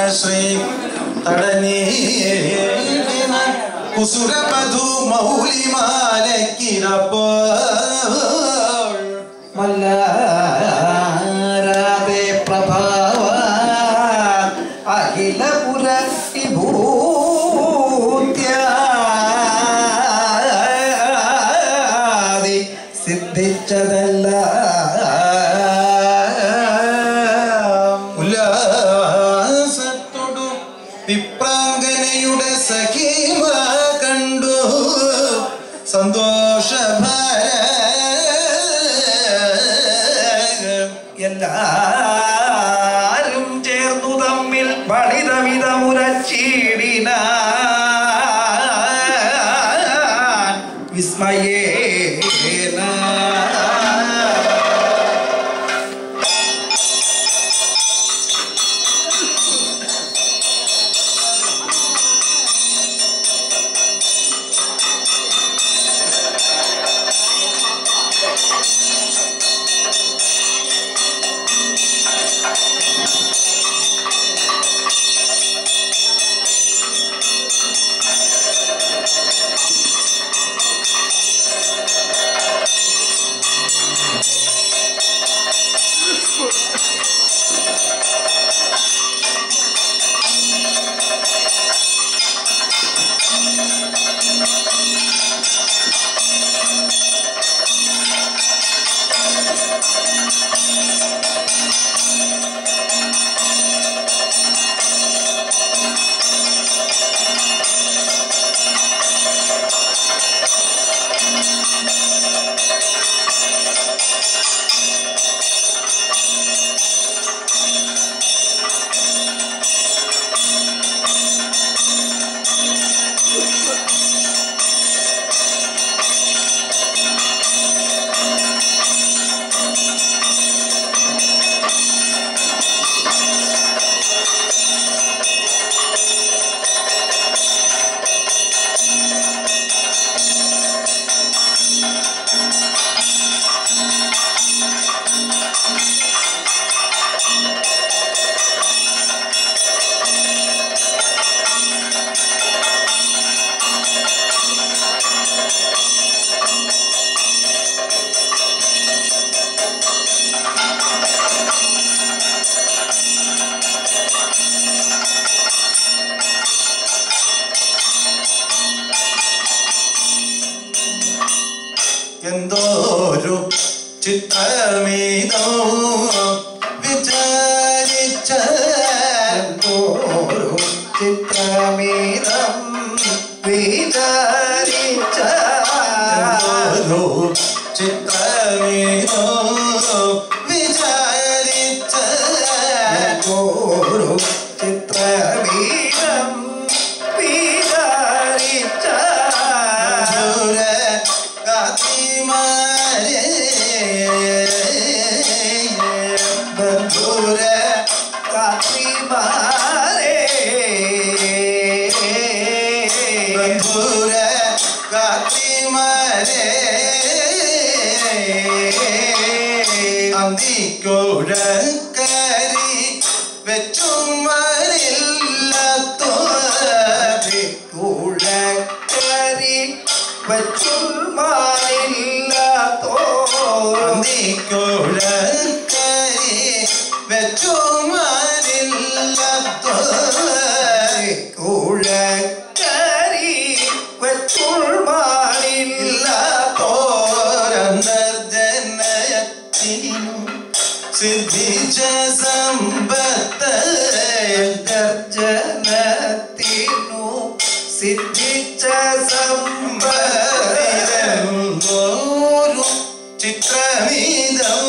ശ്രീ തടനീന കുസുരമധു മൗലിമാലക്കിരപ്പോൾ മല്ലാരാതെ പ്രഭാവ അഖിലപുര വിഭൂത്യാദി സിദ്ധിച്ചതല്ല ഉല്ലാസത്തോടു വിപ്രാങ്കനയുടെ സഖീമ കണ്ടു സന്തോഷഭര എല്ലാരും ചേർന്നു തമ്മിൽ പണിതമിതമുരച്ചീടിന വിസ്മയേന എന്തോരു ചിത്രമീതോ വിചാരിച്ച ഓരോ ചിത്രമീതം വിചാരിച്ച എന്തോരു ചിത്രമീതോ വിചാരിച്ച ഓരോ ചിത്രമീതം വിചാരിച്ച മധുര കാത്തിമാരെ ബന്ധുര കാത്രിമാരേ ബന്ധുര കാത്തിമാരെ അന്തിക്കുഴക്കരി വെച്ചുമാരില്ലാത്തോ കുഴക്കരി വച്ചുമാരില്ലാത്തോ അന്തിക്കുഴക്കരി വെച്ചുമാരില്ലാത്തോ കുഴക്കരി വച്ചുമാരില്ലാത്തോ ഓരന്തർജനയത്തിനു സിദ്ധിച്ച സമ്പത്ത് ഗർജനത്തിനു സിദ്ധിച്ച സമ്പത്തിരം പതിരന്നോരു ചിത്രമീതം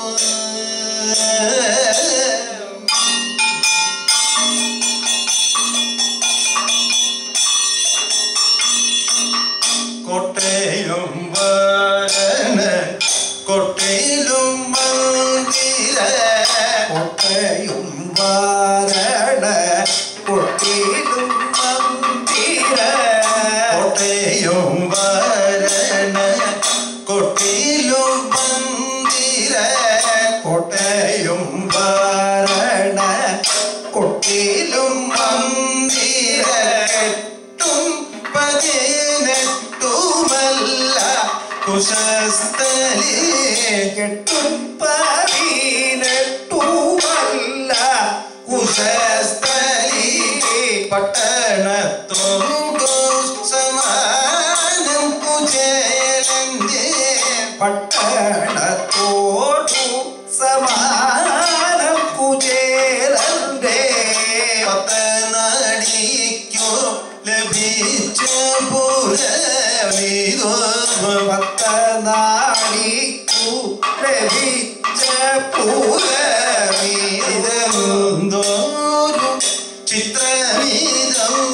കോട്ടയം വരണ കൊട്ടയിലും മന്ദിര കൊട്ടയും വാരണ കൊട്ടിയിലും മന്ദിര കോട്ടയം വരണ കൊട്ടിയിലും മന്ദിര കൊട്ടയും വാരണ കൊട്ടിയിലും കെട്ടും പതിനെട്ടുമല്ല കുശസ്ഥലി പട്ടണത്തോടു സമാനം കുചേലന്റെ പട്ടണത്തോടു സമാനം കുചേലന്റെ പത്തനാടിക്കു ലഭിച്ച പുരമീതോ പത്തനാടിക്കു ലഭിച്ച പൂരമീ ഇതെന്തോരു ചിത്രമീതം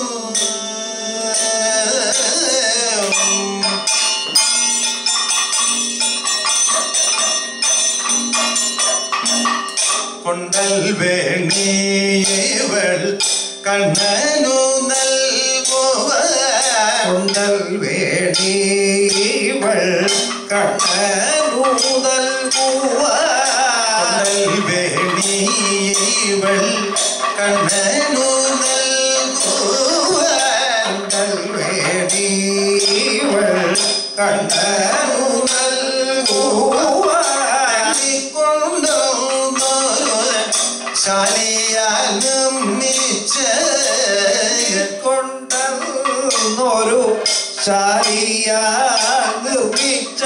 കൊണ്ടൽ വേണിയവൾ കണ്ണനു നൽകുവ കൊണ്ടൽ വേണിവൾ കണ്ണനൂതൽ കൊണ്ടൽ വേണിയവൾ കണ്ണനു നൽകുവ കൊണ്ടൽ വേണിവൾ കണ്ണനൂതൽ ശാലിയാലും മിച്ച കൊണ്ടൊരു ശാരിയ നിർമ്മിച്ച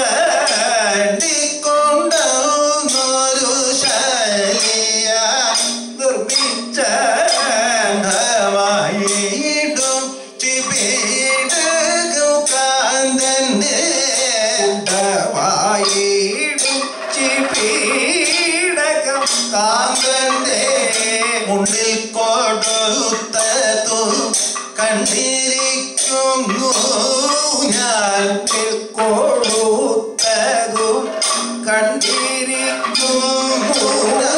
കൊണ്ടൊരു ശാലിയ നിർമ്മിച്ച ായിടും ചിപീടകു കാന്തന്റെ വായിടും ചിപീടകം കാന്തന്റെ മുന്നിൽ കൊടുത്തതു കണ്ടിരിക്കുന്നു ഞാൻ കൊടുത്തതും കണ്ടിരിക്കുന്നു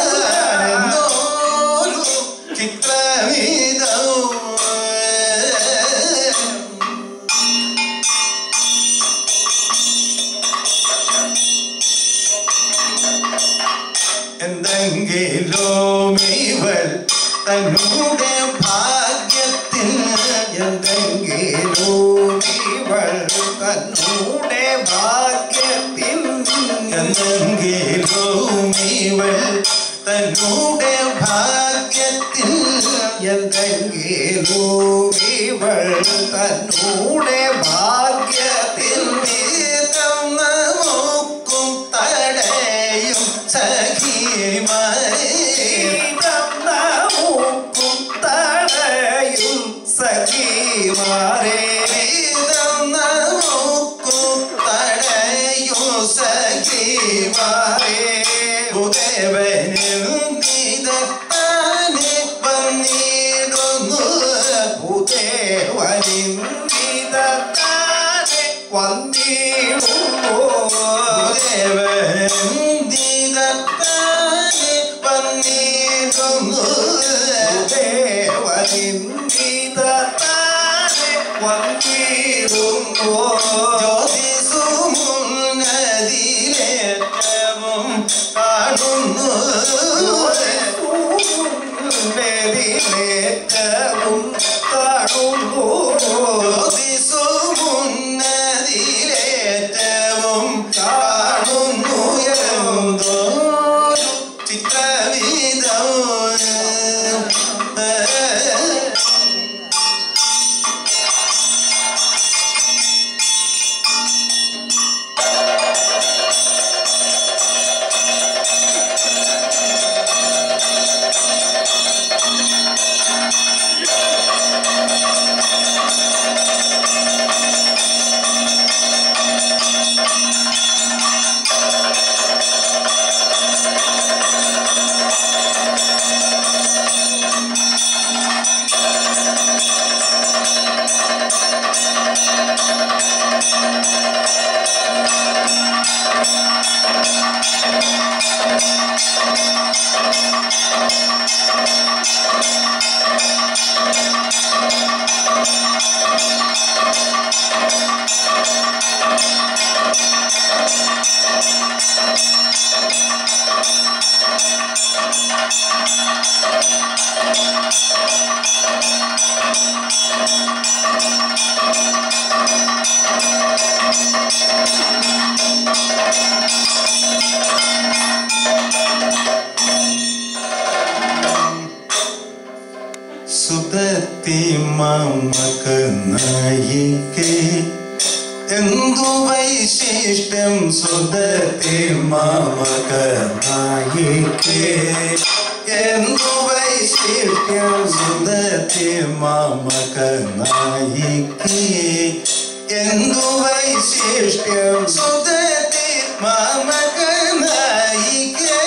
എന്നോരു ചിത്രമീതവും എന്തെങ്കിലും ഇവൾ തന്നൂടെ ഭാഗ്യത്തിൽ എന്തെങ്കിലും ഇവൾ തന്നൂടെ ഭാഗ്യത്തിൽ എന്തെങ്കിലും ഇവൾ തന്നൂടെ ഭാഗ്യത്തിൽ എന്തെങ്കിലും ഇവൾ തന്നൂടെ ഭാഗ്യത്തിൽ വീതം നോക്കും തടയും സഖിമാരെ മൂക്കും തടയും സഖിമാരെ വീതം നോക്കും തടയും സഖിമാരെ ഭൂദേവനും ഗീതത്താനെ വന്നിടുന്നു ഭൂദേവനിന്ദിതത്താനെ വന്നിടുന്നു ഭൂദേവനും ഗീതത്താനെ വന്നിടുന്നു ഭൂദേവനിന്ദിതത്താനെ വന്നിടുന്നു ജ്യോതിസുമുന്നതിലേറ്റവും കാണുന്നു ും കാണുന്നു ജ്യോതിസുമുന്നതിലേറ്റവും കാണുന്നു എന്തോരു ചിത്രവിധം സുതത്തി മമക്ക് നയിക്കേ എന്തു വൈശിഷ്ടം സുതത്തി മമക്ക് നയിക്കേ എന്തു വൈശിഷ്ട്യം സുതത്തി മമക്ക് നയിക്കേ എന്തു വൈശിഷ്ട്യം സുതത്തി മമക്ക് നയിക്കേ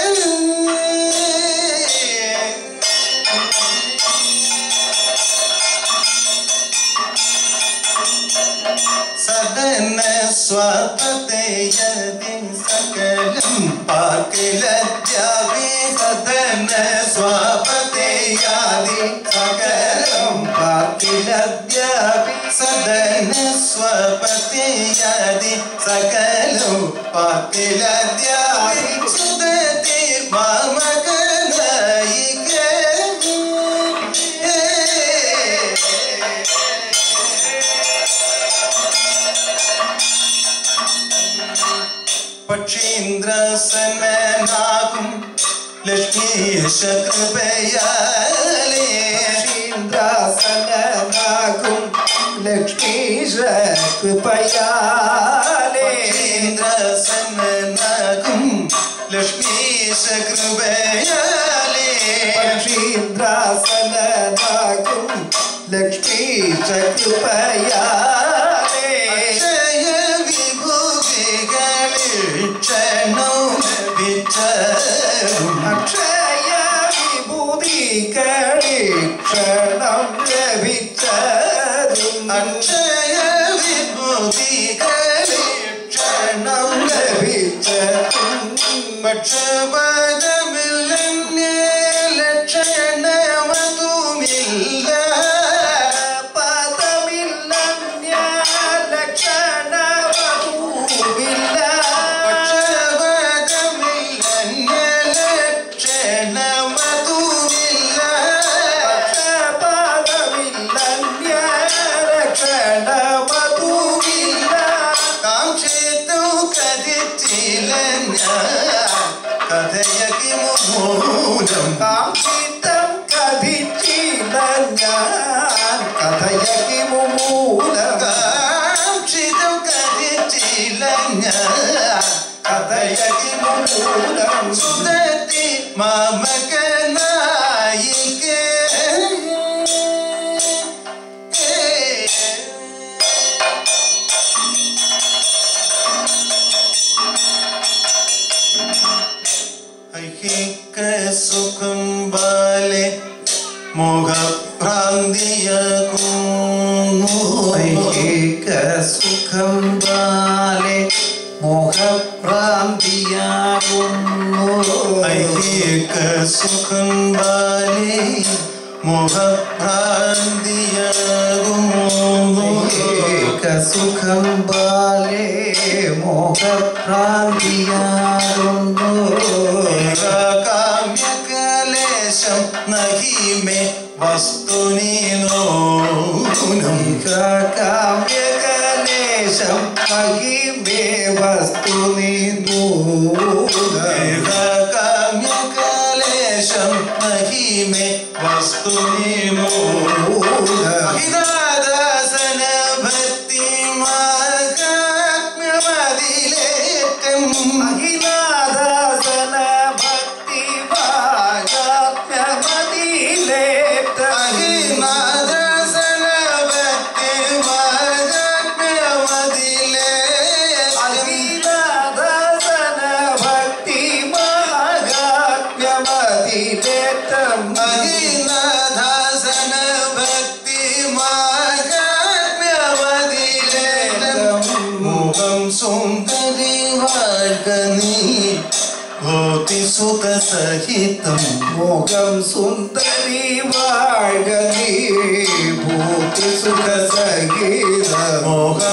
സദന സ്വാപത്തെ യതി സകലം പാകിലദ്യാവി സദന സ്വാപത്തെ യാതി സകലം പാകിലദ്യാവി സദന സ്വപത്തെ യാതി സകലം പാകിലദ്യാവി സുദതി മാമകനയികേ പക്ഷീന്ദ്രസനാകും ലക്ഷ്മീശ കൃപയാലേ ഇന്ദ്രാസനാകും ലക്ഷ്മീശ കൃപയാലേ പക്ഷീന്ദ്രസനാകും ലക്ഷ്മീശ കൃപയാലേ പക്ഷീന്ദ്രാസനാകും ലക്ഷ്മീശ കൃപയാലേ അക്ഷയ വിഭൂതികളിൽ ക്ഷണം ലഭിച്ചതും അക്ഷയ വിഭൂതികളി ക്ഷണം ലഭിച്ചതും അക്ഷയ വിഭൂതികളിൽ ക്ഷണം ലഭിച്ചതും പക്ഷപാതമില്ലെന്നേ ലക്ഷണമതുമില്ല പദമില്ല ലക്ഷണവധൂവില്ല പക്ഷപാതമില്ലെന്നേ ലക്ഷണമതുമില്ല പദമില്ല ലക്ഷണവധൂവില്ല കാംക്ഷിത്തു കഥിച്ചില്ല കഥയകി മൂലം കാംക്ഷിതം കഥിച്ചില്ല ഞാൻ കഥയകി മൂലം കാക്ഷിതു കഥിച്ചില്ല കഥയകി മൂലം സുദത്തി മമകനായികേ ഐഹിക സുഖം ബാലെ മോഹഭ്രാന്തിയകുന്നു ഐഹിക സുഖം ബാലെ മോഹഭ്രാന്തിയാകുന്നു ഐഹിക സുഖം ബാലെ മോഹഭ്രാന്തിയകുന്നു ഐഹിക സുഖം ബാലെ മോഹഭ്രാന്തിയാകുന്നു കാമ്യകലേശം നഹി മേ വസ്തുനി നൂനം കാമ്യകലേശം മഹിമേ വസ്തു നൂല കാമ്യകലേശം നഹി മേ വസ്തുനി ഹിതാദാസന ഭക്തി മാഹാത്മ്യമതിലേറ്റം അഖിലാദാസന ഭക്തി ഭാഗാത്മ്യമതിലേറ്റ അഹിനാദാസന ഭക്തി മാഹാത്മ്യമതിലേറ്റം അഖിലാദാസന ഭക്തി ഭാഗാത്മ്യമതിലേറ്റം അഹിനാദാസന ഭക്തി മാഹാത്മ്യമതിലേറ്റം മുഖം സുന്ദരി വാഴ്കനീ ഭൂതി സുഖ സഹിതം മോഹം സുന്ദരി വാഴ നീ ഭൂതി സുഖ സഹിത മോഹ